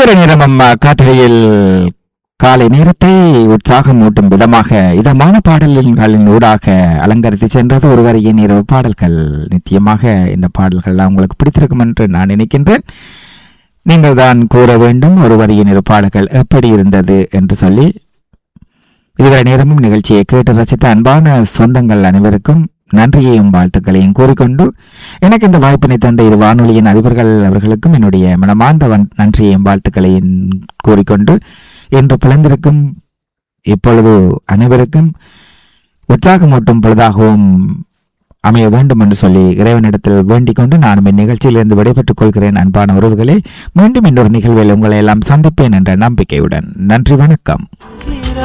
இதுவரை நேரமும் காட்டுகையில் காலை நேரத்தை உற்சாகமூட்டும் விதமாக இதமான பாடல்களின் ஊடாக அலங்கரித்து சென்றது ஒருவரையின் இரவு பாடல்கள் நிச்சயமாக இந்த பாடல்கள் உங்களுக்கு பிடித்திருக்கும் என்று நான் நினைக்கின்றேன் நீங்கள் தான் கூற வேண்டும் ஒருவரையின் இரு பாடல்கள் எப்படி இருந்தது என்று சொல்லி இதுவரை நேரமும் நிகழ்ச்சியை கேட்டு ரசித்த அன்பான சொந்தங்கள் அனைவருக்கும் நன்றியையும் வாழ்த்துக்களையும் கூறிக்கொண்டு எனக்கு இந்த வாய்ப்பினை தந்த இரு வானொலியின் அதிபர்கள் அவர்களுக்கும் என்னுடைய மனமார்ந்த வன்- நன்றியையும் வாழ்த்துக்களையும் கூறிக்கொண்டு இன்று பிளந்திருக்கும் இப்பொழுது அனைவருக்கும் உற்சாகமூட்டும் பொழுதாகவும் அமைய வேண்டும் என்று சொல்லி இறைவனிடத்தில் வேண்டிக் கொண்டு நானும் இந்நிகழ்ச்சியிலிருந்து விடைபெற்றுக் கொள்கிறேன் அன்பான உறவுகளே மீண்டும் இன்னொரு நிகழ்வில் உங்களை எல்லாம் சந்திப்பேன் என்ற நம்பிக்கையுடன் நன்றி வணக்கம்